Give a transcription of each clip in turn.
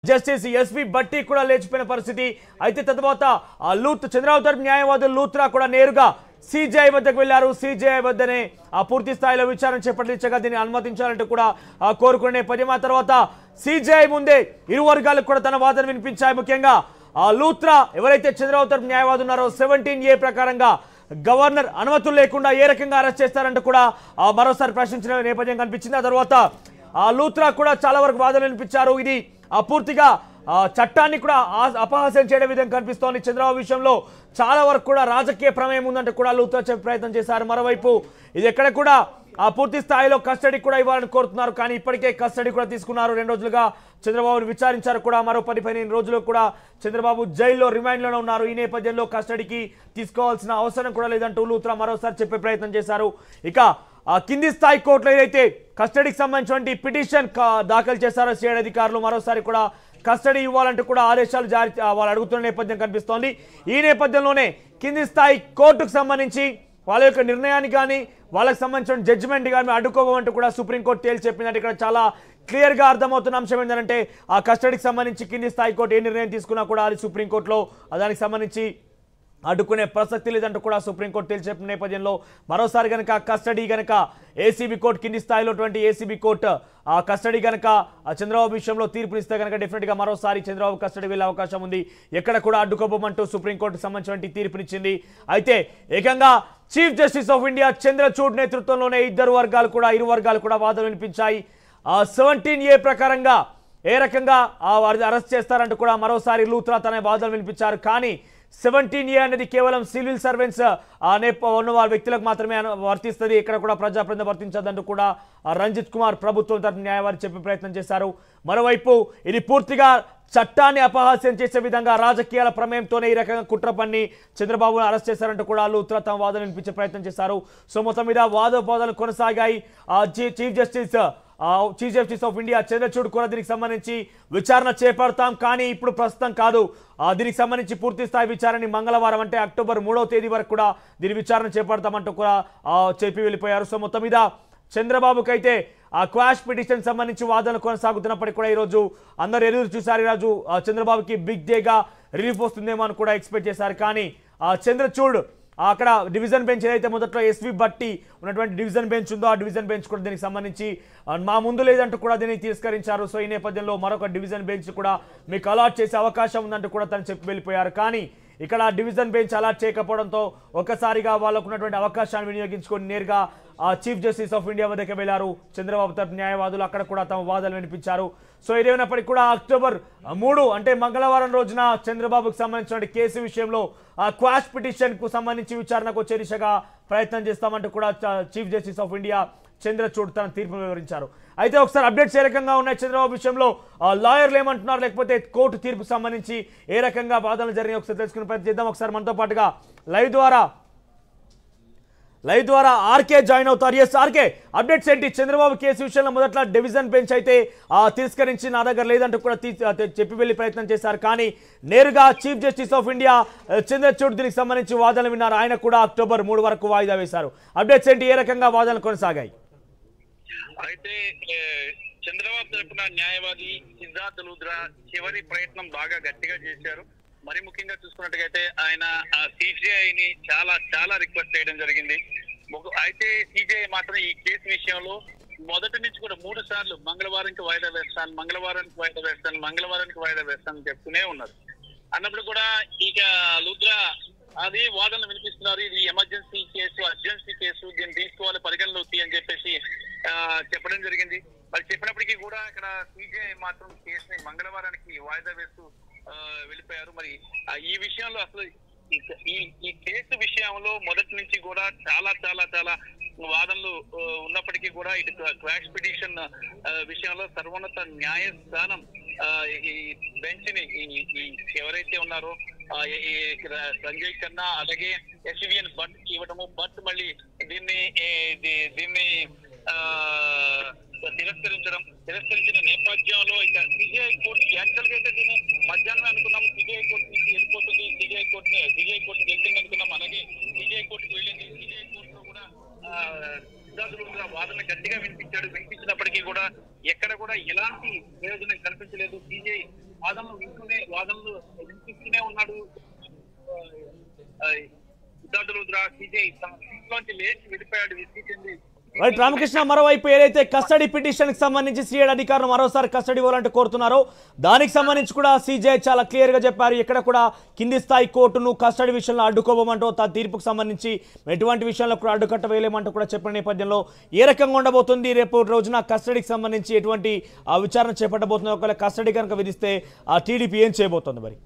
Justice SV బట్టి కూడా లేచిపోయిన పరిస్థితి అయితే తర్వాత ఆ లూత్ చంద్రబాబు తరపు న్యాయవాదులు లూత్రా కూడా నేరుగా సిజేఐ వద్దకు వెళ్లారు సిజేఐ వద్దనే ఆ పూర్తి స్థాయిలో విచారణ చేపట్టించగా దీన్ని అనుమతించాలంటూ కూడా ఆ కోరుకునే నేపథ్యం ఆ తర్వాత సిజేఐ ముందే ఇరు వర్గాలకు కూడా తన వాదన వినిపించాయి ముఖ్యంగా ఆ లూత్రా ఎవరైతే చంద్రబాబు తరపు న్యాయవాది ఉన్నారో సెవెంటీన్ ఏ ప్రకారంగా గవర్నర్ అనుమతులు లేకుండా ఏ రకంగా అరెస్ట్ చేస్తారంటూ కూడా ఆ మరోసారి ప్రశ్నించిన నేపథ్యం కనిపించింది ఆ తర్వాత ఆ లూత్రా కూడా చాలా వరకు వాదనలు వినిపించారు ఇది ఆ పూర్తిగా ఆ చట్టాన్ని కూడా ఆ- అపహాస్యం చేయడం విధంగా కనిపిస్తోంది చంద్రబాబు విషయంలో చాలా వరకు కూడా రాజకీయ ప్రమేయం ఉందంటే కూడా లూత్రా చెప్పే ప్రయత్నం చేశారు మరోవైపు ఇది ఎక్కడ కూడా ఆ పూర్తి స్థాయిలో కస్టడీ కూడా ఇవ్వాలని కోరుతున్నారు కానీ ఇప్పటికే కస్టడీ కూడా తీసుకున్నారు రెండు రోజులుగా చంద్రబాబును విచారించారు కూడా మరో పది పదిహేను రోజులు కూడా చంద్రబాబు జైల్లో రిమాండ్లోనే ఉన్నారు ఈ నేపథ్యంలో కస్టడీకి తీసుకోవాల్సిన అవసరం కూడా లేదంటూ లూత్రా మరోసారి చెప్పే ప్రయత్నం చేశారు ఇక ఆ కింది స్థాయి కోర్టులో ఏదైతే కస్టడీకి సంబంధించినటువంటి పిటిషన్ కా- దాఖలు చేశారో సిఐడి అధికారులు మరోసారి కూడా కస్టడీ ఇవ్వాలంటూ కూడా ఆదేశాలు జారీ ఆ, వాళ్ళు అడుగుతున్న నేపథ్యం కనిపిస్తోంది ఈ నేపథ్యంలోనే కింది స్థాయి కోర్టుకు సంబంధించి వాళ్ళ యొక్క నిర్ణయాన్ని కానీ వాళ్ళకి సంబంధించిన జడ్జిమెంట్ కానీ అడ్డుకోవమంటూ కూడా సుప్రీంకోర్టు తేల్చి చెప్పిందంటే ఇక్కడ చాలా క్లియర్గా అర్థమవుతున్న అంశం ఏంటంటే ఆ కస్టడీకి సంబంధించి కింది స్థాయి కోర్టు ఏ నిర్ణయం తీసుకున్నా కూడా అది సుప్రీంకోర్టులో ఆ దానికి సంబంధించి అడ్డుకునే ప్రసక్తి లేదంటూ కూడా సుప్రీంకోర్టు తేల్చి చెప్పిన నేపథ్యంలో మరోసారి గనక కస్టడీ గనక ఏసీబీ కోర్టు కింది స్థాయిలో ఏసీబీ కోర్టు ఆ కస్టడీ గనక ఆ చంద్రబాబు విషయంలో తీర్పునిస్తే గనక డెఫినెట్గా మరోసారి చంద్రబాబు కస్టడీ వెళ్ళే అవకాశం ఉంది ఎక్కడ కూడా అడ్డుకోబోమంటూ సుప్రీంకోర్టుకు సంబంధించినటువంటి తీర్పునిచ్చింది అయితే ఏకంగా chief justice of India Chandrachud నేతృత్వంలోనే ఇద్దరు వర్గాలు కూడా ఇరు వర్గాలు కూడా వాదనలు వినిపించాయి ఆ సెవెంటీన్ ఏ ప్రకారంగా ఏ రకంగా ఆ వారిని అరెస్ట్ చేస్తారంటూ కూడా మరోసారి లూత్రా తన వాదనలు వినిపించారు కానీ సెవెంటీన్ ఏ అనేది కేవలం సివిల్ సర్వెంట్స్ అనే ఉన్న వారి వ్యక్తులకు మాత్రమే అను- వర్తిస్తుంది ఇక్కడ కూడా ప్రజాప్రతినిధి వర్తించదంటూ కూడా ఆ రంజిత్ కుమార్ ప్రభుత్వం తరపు న్యాయవాది చెప్పే ప్రయత్నం చేశారు మరోవైపు ఇది పూర్తిగా చట్టాన్ని అపహాస్యం చేసే విధంగా రాజకీయాల ప్రమేయంతోనే ఈ రకంగా కుట్ర పన్ని చంద్రబాబును అరెస్ట్ చేశారంటూ కూడా లూత్రా తమ వాదన వినిపించే ప్రయత్నం చేశారు సో మొత్తం మీద వాదోపాదాలు కొనసాగాయి ఆ చీ- చీఫ్ జస్టిస్ ఆ chief justice of India Chandrachud కూడా దీనికి సంబంధించి విచారణ చేపడతాం కానీ ఇప్పుడు ప్రస్తుతం కాదు ఆ దీనికి సంబంధించి పూర్తి స్థాయి విచారణ మంగళవారం అంటే అక్టోబర్ మూడవ తేదీ వరకు కూడా దీని విచారణ చేపడతామంటూ కూడా ఆ, చెప్పి వెళ్ళిపోయారు సో మొత్తం మీద చంద్రబాబుకి అయితే ఆ క్వాష్ పిటిషన్ సంబంధించి వాదనలు కొనసాగుతున్నప్పటికీ కూడా ఈరోజు అందరు ఎదురు చూశారు ఈరోజు ఆ చంద్రబాబుకి బిగ్ డేగా రిలీఫ్ వస్తుందేమో అని కూడా ఎక్స్పెక్ట్ చేశారు కానీ ఆ చంద్రచూడ్ అక్కడ డివిజన్ బెంచ్ ఏదైతే మొదట్లో ఎస్వి బట్టి ఉన్నటువంటి డివిజన్ బెంచ్ ఉందో ఆ డివిజన్ బెంచ్ కూడా దీనికి సంబంధించి ఆ, మా ముందు లేదంటూ కూడా దీన్ని తిరస్కరించారు సో ఈ నేపథ్యంలో మరొక డివిజన్ బెంచ్ కూడా మీకు అలాట్ చేసే అవకాశం ఉందంటూ కూడా తను చెప్పి వెళ్ళిపోయారు కానీ ఇక్కడ డివిజన్ బెంచ్ అలాట్ చేయకపోవడంతో ఒక్కసారిగా వాళ్ళకు ఉన్నటువంటి అవకాశాన్ని వినియోగించుకొని నేరుగా ఆ చీఫ్ జస్టిస్ ఆఫ్ ఇండియా వద్దకు వెళ్లారు చంద్రబాబు తరపు న్యాయవాదులు అక్కడ కూడా తమ వాదనలు వినిపించారు సో ఏదేమైనప్పటికీ కూడా అక్టోబర్ మూడు అంటే మంగళవారం రోజున చంద్రబాబుకు సంబంధించిన కేసు విషయంలో ఆ క్వాష్ పిటిషన్ కు సంబంధించి విచారణకు వచ్చే దిశగా ప్రయత్నం చేస్తామంటూ కూడా చ- chief justice of India Chandrachud తన తీర్పును వివరించారు అయితే ఒకసారి అప్డేట్స్ ఏ రకంగా ఉన్నాయి చంద్రబాబు విషయంలో ఆ, లాయర్లు ఏమంటున్నారు లేకపోతే కోర్టు తీర్పు సంబంధించి ఏ రకంగా వాదనలు జరిగినాయి ఒకసారి తెలుసుకునే ప్రయత్నం చేద్దాం ఒకసారి మనతో పాటుగా లైవ్ ద్వారా లైవ్ ద్వారా ఆర్కే జాయిన్ అవుతారు ఎస్ ఆర్కే అప్డేట్స్ ఏంటి చంద్రబాబు కేసు విషయంలో మొదట్లో డివిజన్ బెంచ్ అయితే ఆ, తిరస్కరించి నా దగ్గర లేదంటూ కూడా తీ- ఆ, తె- చెప్పి వెళ్ళి ప్రయత్నం చేశారు కానీ నేరుగా చీఫ్ జస్టిస్ ఆఫ్ ఇండియా ఆ, చంద్రచూడ్ దీనికి సంబంధించి వాదనలు విన్నారు ఆయన కూడా అక్టోబర్ మూడు వరకు వాయిదా వేశారు అప్డేట్స్ ఏంటి ఏ రకంగా వాదనలు కొనసాగాయి అయితే ఏ, చంద్రబాబు తరపున న్యాయవాది సిద్ధార్థ లూద్రా చివరి ప్రయత్నం బాగా గట్టిగా చేశారు మరి ముఖ్యంగా చూసుకున్నట్టుగైతే ఆయన సిజిఐ ని చాలా చాలా రిక్వెస్ట్ చేయడం జరిగింది ఒక- అయితే సిజిఐ మాత్రం ఈ కేసు విషయంలో మొదటి నుంచి కూడా మూడు సార్లు మంగళవారానికి వాయిదా వేస్తాను మంగళవారానికి వాయిదా వేస్తాను మంగళవారానికి వాయిదా వేస్తాను చెప్తూనే ఉన్నారు అన్నప్పుడు కూడా ఇక లుద్రా అది వాదనలు వినిపిస్తున్నారు ఇది ఎమర్జెన్సీ కేసు అర్జెన్సీ కేసు దీన్ని తీసుకోవాలి పరిగణలోకి అని చెప్పేసి ఆ, చెప్పడం జరిగింది మరి చెప్పినప్పటికీ కూడా ఇక్కడ సిజే మాత్రం కేసుని మంగళవారానికి వాయిదా వేస్తూ ఆ, వెళ్ళిపోయారు మరి ఆ, ఈ విషయంలో అసలు ఈ- ఈ ఈ కేసు విషయంలో మొదటి నుంచి కూడా చాలా చాలా చాలా వాదనలు ఆ, ఉన్నప్పటికీ కూడా ఇటు క్వాష్ పిటిషన్ విషయంలో సర్వోన్నత న్యాయస్థానం ఆ, ఈ బెంచ్ ని ఈ- ఈ ఎవరైతే ఉన్నారో ఆ, ఈ- ఈ ర- సంజయ్ ఖన్నా అలాగే ఎస్విఎన్ భట్ ఇవ్వడము భట్ మళ్ళీ దీన్ని ఏ, దీ- దీన్ని ఆ, తిరస్కరించడం తిరస్కరించిన నేపథ్యంలో ఇక సిబిఐ కోర్టు యాక్చువల్ గా అయితే దీన్ని మధ్యాహ్నం అనుకున్నాం సిబిఐ కోర్టు నుంచి వెళ్ళిపోతుంది సిబిఐ కోర్టు సిబిఐ కోర్టుకి వెళ్తుంది అనుకున్నాం అలాగే సిబిఐ కోర్టుకు వెళ్ళింది సిబిఐ కోర్టులో కూడా ఆ, సిద్ధార్థులు కూడా వాదన గట్టిగా వినిపించాడు వినిపించినప్పటికీ కూడా ఎక్కడ కూడా ఎలాంటి ప్రయోజనం కనిపించలేదు సిజే వాదనలు వింటూనే వాదనలు వినిపిస్తూనే ఉన్నాడు ఆ, సిద్ధార్థ రుద్ర సిజై తన సీట్లోంచి లేచి వెళ్ళిపోయాడు విసిగి చెంది రైట్ రామకృష్ణ మరోవైపు ఏదైతే కస్టడీ పిటిషన్ కి సంబంధించి సిఐడి అధికారులు మరోసారి కస్టడీ ఇవ్వాలంటూ కోరుతున్నారో దానికి సంబంధించి కూడా సీజే చాలా క్లియర్ గా చెప్పారు ఇక్కడ కూడా కింది స్థాయి కోర్టును కస్టడీ విషయంలో అడ్డుకోబోమంటూ తా తీర్పుకు సంబంధించి ఎటువంటి విషయంలో కూడా అడ్డుకట్ట వేయలేమంటూ కూడా చెప్పిన నేపథ్యంలో ఏ రకంగా ఉండబోతుంది రేపు రోజున కస్టడీకి సంబంధించి ఎటువంటి ఆ విచారణ చేపట్టబోతుంది ఒకవేళ కస్టడీ కనుక విధిస్తే ఆ టీడీపీ ఏం చేయబోతోంది మరి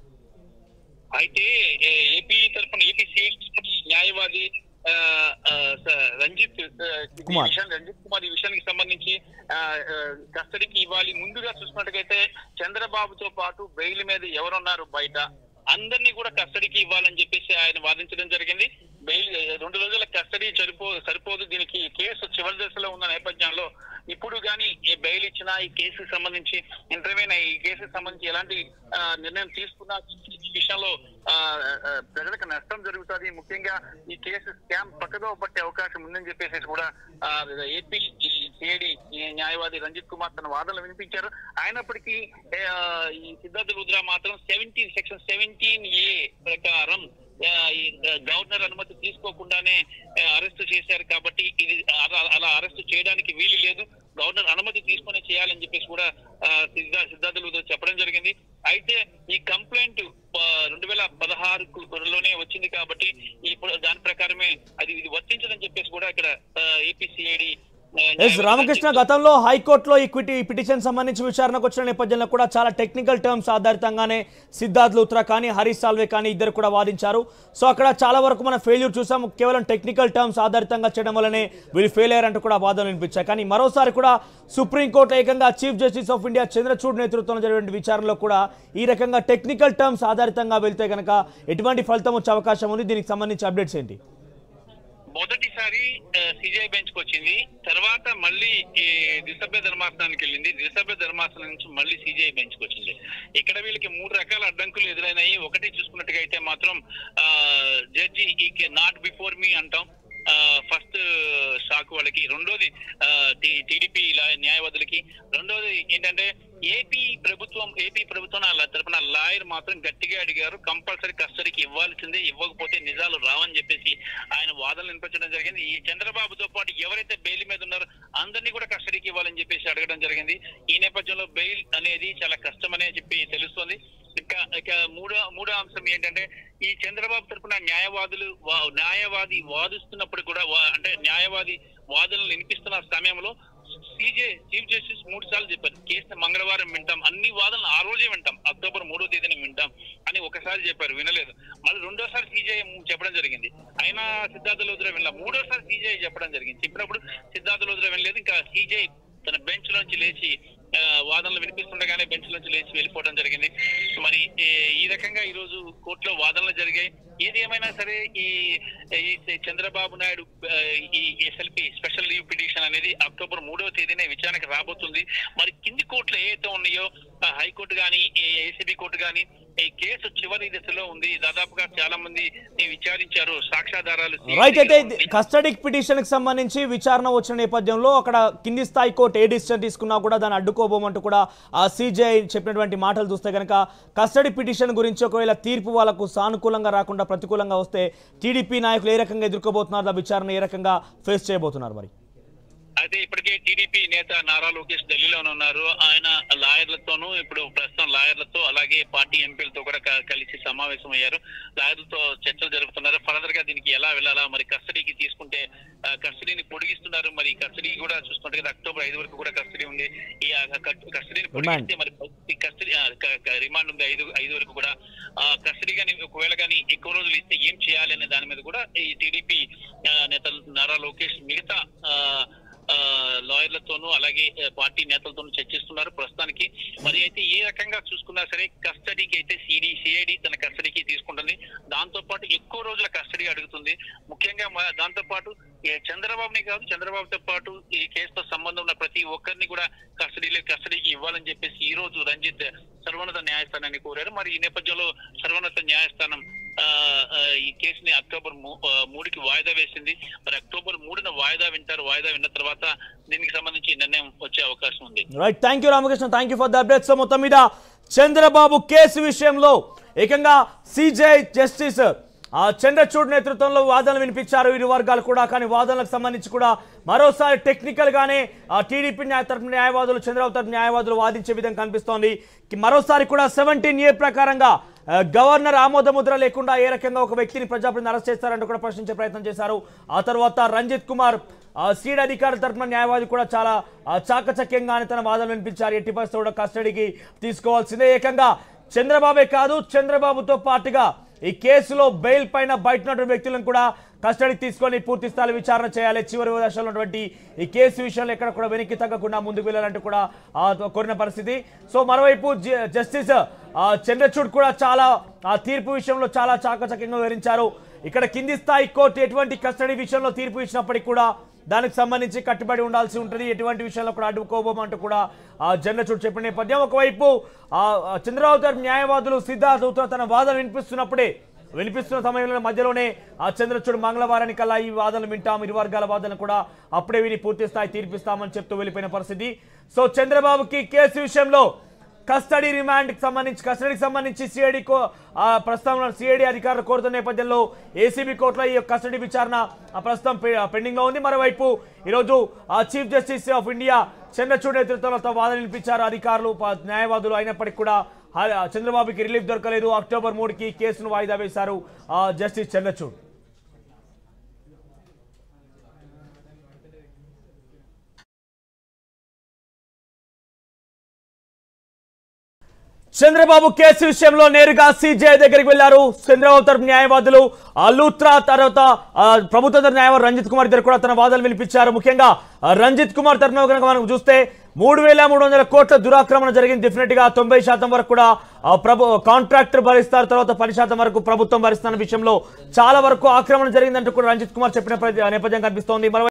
అయితే ఏ, ఏపీ తరఫున ఏపీ సీఎం న్యాయవాది ఆ, ఆ, స- రంజిత్ ఆ, ఈ కుమార్. విషయం- రంజిత్ కుమార్ ఈ విషయానికి సంబంధించి ఆ, ఆ, కస్టడీకి ఇవ్వాలి ముందుగా చూసుకున్నట్టుగైతే చంద్రబాబుతో పాటు బెయిల్ మీద ఎవరున్నారు బయట అందరినీ కూడా కస్టడీకి ఇవ్వాలని చెప్పేసి ఆయన వాదించడం జరిగింది బెయిల్ రెండు రోజుల కస్టడీ సరిపో సరిపోదు దీనికి కేసు చివరి దశలో ఉన్న నేపథ్యంలో ఇప్పుడు కానీ ఈ బెయిల్ ఇచ్చినా ఈ కేసుకు సంబంధించి ఇంటర్వ్యూన్ ఈ కేసుకు సంబంధించి ఎలాంటి ఆ, నిర్ణయం తీసుకున్నా ఈ విషయంలో ఆ, ఆ, ప్రజలకు నష్టం జరుగుతుంది ముఖ్యంగా ఈ కేసు స్కామ్ పక్కదో పట్టే అవకాశం ఉందని చెప్పేసి కూడా ఆ, ఏపీ సిఐడి న్యాయవాది రంజిత్ కుమార్ తన వాదనలు వినిపించారు అయినప్పటికీ ఆ, ఈ సిద్ధార్థ రుద్ర మాత్రం సెవెంటీన్ సెక్షన్ సెవెంటీన్ ఏ ప్రకారం ఆ, ఈ గవర్నర్ అనుమతి తీసుకోకుండానే అరెస్ట్ చేశారు కాబట్టి ఇది అలా- అలా అరెస్ట్ చేయడానికి వీలు లేదు గవర్నర్ అనుమతి తీసుకొని చేయాలని చెప్పేసి కూడా ఆ, సిద్ధా సిద్ధార్థ రుద్ర చెప్పడం జరిగింది అయితే ఈ కంప్లైంట్ రెండు వేల పదహారు లోనే వచ్చింది కాబట్టి ఇప్పుడు దాని ప్రకారమే అది ఇది వర్తించదని చెప్పేసి కూడా ఇక్కడ ఏపీసీఐడి ఎస్ రామకృష్ణ గతంలో హైకోర్టులో ఈ క్విటి పిటిషన్ సంబంధించి విచారణకు వచ్చిన నేపథ్యంలో కూడా చాలా టెక్నికల్ టర్మ్స్ ఆధారితంగానే సిద్ధార్థ్ లూత్రా కానీ హరీష్ సాల్వే కానీ ఇద్దరు కూడా వాదించారు సో అక్కడ చాలా వరకు మనం ఫెయిల్యూర్ చూసాం కేవలం టెక్నికల్ టర్మ్స్ ఆధారితంగా చేయడం వల్లనే వీళ్ళు ఫెయిల్ అయ్యారంటూ కూడా వాదనలు వినిపించాయి కానీ మరోసారి కూడా సుప్రీంకోర్టు ఏకంగా chief justice of India Chandrachud నేతృత్వంలో జరిగిన విచారణలో కూడా ఈ రకంగా టెక్నికల్ టర్మ్స్ ఆధారితంగా వెళ్తే కనుక ఎటువంటి ఫలితం వచ్చే అవకాశం ఉంది దీనికి సంబంధించి అప్డేట్స్ ఏంటి మొదటిసారి సిజిఐ బెంచ్ కి వచ్చింది తర్వాత మళ్ళీ ఈ దిశభ్య ధర్మాసనానికి వెళ్ళింది దిశభ్య ధర్మాసనం నుంచి మళ్ళీ సిజిఐ బెంచ్ కి వచ్చింది ఇక్కడ వీళ్ళకి మూడు రకాల అడ్డంకులు ఎదురైనాయి ఒకటి చూసుకున్నట్టుగా అయితే మాత్రం ఆ, జడ్జి ఈ నాట్ బిఫోర్ మీ అంటాం ఫస్ట్ షాక్ వాళ్ళకి రెండోది టీడీపీ న్యాయవాదులకి రెండోది ఏంటంటే ఏపీ ప్రభుత్వం ఏపీ ప్రభుత్వం వాళ్ళ తరపున లాయర్ మాత్రం గట్టిగా అడిగారు కంపల్సరీ కస్టడీకి ఇవ్వాల్సిందే ఇవ్వకపోతే నిజాలు రావని చెప్పేసి ఆయన వాదనలు వినిపించడం జరిగింది ఈ చంద్రబాబుతో పాటు ఎవరైతే బెయిల్ మీద ఉన్నారో అందరినీ కూడా కస్టడీకి ఇవ్వాలని చెప్పేసి అడగడం జరిగింది ఈ నేపథ్యంలో బెయిల్ అనేది చాలా కష్టమనే చెప్పి తెలుస్తోంది ఇంకా ఇక మూడో మూడో అంశం ఏంటంటే ఈ చంద్రబాబు తరపున న్యాయవాదులు వా- న్యాయవాది వాదిస్తున్నప్పుడు కూడా వా- అంటే న్యాయవాది వాదనలు వినిపిస్తున్న సమయంలో సీజే చీఫ్ జస్టిస్ మూడు సార్లు చెప్పారు కేసు మంగళవారం వింటాం అన్ని వాదనలు ఆ రోజే వింటాం అక్టోబర్ మూడో తేదీన వింటాం అని ఒకసారి చెప్పారు వినలేదు మళ్ళీ రెండోసారి సీజే చెప్పడం జరిగింది అయినా సిద్ధార్థ లోతురా వినలే మూడోసారి సీజే చెప్పడం జరిగింది చెప్పినప్పుడు సిద్ధార్థ లోతురా వినలేదు ఇంకా సీజే తన బెంచ్ లోంచి లేచి ఆ, వాదనలు వినిపిస్తుండగానే బెంచ్ నుంచి లేచి వెళ్ళిపోవడం జరిగింది మరి ఏ, ఈ రకంగా ఈ రోజు కోర్టులో వాదనలు జరిగాయి ఏది ఏమైనా సరే ఈ ఈ చంద్రబాబు నాయుడు ఆ, ఈ ఎస్ఎల్పి స్పెషల్ లీవ్ పిటిషన్ అనేది అక్టోబర్ మూడవ తేదీనే విచారణకు రాబోతుంది మరి కింది కోర్టులు ఏవైతే ఉన్నాయో ఆ, హైకోర్టు కానీ ఏసీబీ కోర్టు కానీ ఈ కేసు చివరి దశలో ఉంది దాదాపుగా చాలా మంది విచారించారు సాక్ష్యాధారాలు రైట్ అయితే కస్టడీ పిటిషన్ కి సంబంధించి విచారణ వచ్చిన నేపథ్యంలో అక్కడ కింది స్థాయి కోర్టు ఏ డిసిషన్ తీసుకున్నా కూడా దాన్ని అడ్డుకోబోమంటూ కూడా ఆ సీజీఐ చెప్పినటువంటి మాటలు చూస్తే కనుక కస్టడీ పిటిషన్ గురించి ఒకవేళ తీర్పు వాళ్ళకు సానుకూలంగా రాకుండా ప్రతికూలంగా వస్తే టీడీపీ నాయకులు ఏ రకంగా ఎదుర్కోబోతున్నారు ఆ విచారణ ఏ రకంగా ఫేస్ చేయబోతున్నారు మరి అయితే ఇప్పటికే టీడీపీ నేత నారా లోకేష్ ఢిల్లీలోనే ఉన్నారు ఆయన లాయర్లతోనూ ఇప్పుడు ప్రస్తుతం లాయర్లతో అలాగే పార్టీ ఎంపీలతో కూడా క- కలిసి సమావేశం అయ్యారు లాయర్లతో చర్చలు జరుపుతున్నారు ఫర్దర్ గా దీనికి ఎలా వెళ్ళాలా మరి కస్టడీకి తీసుకుంటే ఆ, కస్టడీని పొడిగిస్తున్నారు మరి కస్టడీ కూడా చూసుకుంటే కదా అక్టోబర్ ఐదు వరకు కూడా కస్టడీ ఉంది ఈ ఆ, క- కస్టడీని పొడిగిస్తే మరి ఈ కస్టడీ ఆ, క- క- రిమాండ్ ఉంది ఐదు ఐదు వరకు కూడా ఆ, కస్టడీ కానీ ఒకవేళ కానీ ఎక్కువ రోజులు ఇస్తే ఏం చేయాలి అనే దాని మీద కూడా ఈ టీడీపీ నేత నారా లోకేష్ మిగతా ఆ, ఆ, లాయర్లతోనూ అలాగే ఆ, పార్టీ నేతలతోనూ చర్చిస్తున్నారు ప్రస్తుతానికి మరి అయితే ఏ రకంగా చూసుకున్నా సరే కస్టడీకి అయితే సిడి సిఐడి తన కస్టడీకి తీసుకుంటుంది దాంతో పాటు ఎక్కువ రోజుల కస్టడీ అడుగుతుంది ముఖ్యంగా మ- దాంతో పాటు ఏ చంద్రబాబుని కాదు చంద్రబాబుతో పాటు ఈ కేసుతో సంబంధం ఉన్న ప్రతి ఒక్కరిని కూడా కస్టడీలో కస్టడీకి ఇవ్వాలని చెప్పేసి ఈ రోజు రంజిత్ సర్వోన్నత న్యాయస్థానాన్ని కోరారు మరి ఈ నేపథ్యంలో సర్వోన్నత న్యాయస్థానం ఆ, ఆ, ఈ కేసుని అక్టోబర్ మూ- ఆ, మూడుకి వాయిదా వేసింది మరి అక్టోబర్ మూడున వాయిదా వింటారు వాయిదా విన్న తర్వాత దీనికి సంబంధించి నిర్ణయం వచ్చే అవకాశం ఉంది right thank you Ramakrishna thank you for the update so మొత్తం మీద చంద్రబాబు కేసు విషయంలో ఏకంగా సిజే జస్టిస్ ఆ చంద్రచూడ్ నేతృత్వంలో వాదనలు వినిపించారు ఇరు వర్గాలు కూడా కానీ వాదనలకు సంబంధించి కూడా మరోసారి టెక్నికల్ గానే ఆ టీడీపీ న్యాయ తరపు న్యాయవాదులు చంద్రబాబు తరపు న్యాయవాదులు వాదించే విధంగా కనిపిస్తోంది కి మరోసారి కూడా సెవెంటీన్ ఏ ప్రకారంగా ఆ, గవర్నర్ ఆమోద ముద్ర లేకుండా ఏ రకంగా ఒక వ్యక్తిని ప్రజాప్రతిని అరెస్ట్ చేస్తారంటూ కూడా ప్రశ్నించే ప్రయత్నం చేశారు ఆ తర్వాత రంజిత్ కుమార్ ఆ, సీడ్ అధికారుల తరపున న్యాయవాది కూడా చాలా ఆ, చాకచక్యంగానే తన వాదనలు వినిపించారు ఎట్టి పరిస్థితుల్లో కూడా కస్టడీకి తీసుకోవాల్సిందే ఏకంగా చంద్రబాబే కాదు చంద్రబాబుతో పాటుగా ఈ కేసులో బెయిల్ పైన బయట ఉన్న వ్యక్తులను కూడా కస్టడీకి తీసుకొని పూర్తి స్థాయి విచారణ చేయాలి చివరి దశలో ఉన్నటువంటి ఈ కేసు విషయంలో ఎక్కడ కూడా వెనక్కి తగ్గకుండా ముందుకు వెళ్ళాలంటూ కూడా ఆ, కోరిన పరిస్థితి సో మరోవైపు జ- జస్టిస్ ఆ, చంద్రచూడ్ కూడా చాలా ఆ తీర్పు విషయంలో చాలా చాకచక్యంగా వివరించారు ఇక్కడ కింది స్థాయి కోర్టు ఎటువంటి కస్టడీ విషయంలో తీర్పు ఇచ్చినప్పటికీ కూడా దానికి సంబంధించి కట్టుబడి ఉండాల్సి ఉంటుంది ఎటువంటి విషయంలో కూడా అడ్డుకోబోమంటూ కూడా ఆ చంద్రచూడ్ చెప్పిన నేపథ్యం ఒకవైపు ఆ ఆ చంద్రబాబు గారి న్యాయవాదులు సిద్ధార్థ్ ఉత్తర తన వాదన వినిపిస్తున్నప్పుడే వినిపిస్తున్న సమయంలో మధ్యలోనే ఆ చంద్రచూడ్ మంగళవారానికి కల్లా ఈ వాదనలు వింటాం ఇరు వర్గాల వాదన కూడా అప్పుడే విని పూర్తి స్థాయి తీర్పిస్తామని చెప్తూ వెళ్ళిపోయిన పరిస్థితి సో చంద్రబాబుకి కేసు విషయంలో కస్టడీ రిమాండ్ కి సంబంధించి కస్టడీకి సంబంధించి సిఐడి కో ఆ ప్రస్తుతం సిఐడి అధికారులు కోరుతున్న నేపథ్యంలో ఏసీబీ కోర్టులో ఈ కస్టడీ విచారణ ఆ ప్రస్తుతం పె- పెండింగ్ లో ఉంది మరోవైపు ఈరోజు ఆ chief justice of India Chandrachud నేతృత్వంలో తమ వాదన వినిపించారు అధికారులు ప- న్యాయవాదులు అయినప్పటికీ కూడా హ- చంద్రబాబుకి రిలీఫ్ దొరకలేదు అక్టోబర్ మూడుకి కేసును వాయిదా వేశారు ఆ జస్టిస్ చంద్రచూడ్ చంద్రబాబు కేసు విషయంలో నేరుగా సిజే దగ్గరికి వెళ్లారు చంద్రబాబు తరపు న్యాయవాదులు ఆ లూత్రా తర్వాత ఆ, ప్రభుత్వ తరపు న్యాయవాది రంజిత్ కుమార్ ఇద్దరు కూడా తన వాదనలు వినిపించారు ముఖ్యంగా ఆ, రంజిత్ కుమార్ తరఫున కనుక మనం చూస్తే మూడు వేల మూడు వందల కోట్ల దురాక్రమణ జరిగింది డెఫినెట్ గా తొంభై శాతం వరకు కూడా ఆ, ప్రభు కాంట్రాక్టర్ భరిస్తారు తర్వాత పది శాతం వరకు ప్రభుత్వం భరిస్తున్న విషయంలో చాలా వరకు ఆక్రమణ జరిగిందంటూ కూడా రంజిత్ కుమార్ చెప్పిన ప్ర- నేపథ్యం కనిపిస్తోంది మరో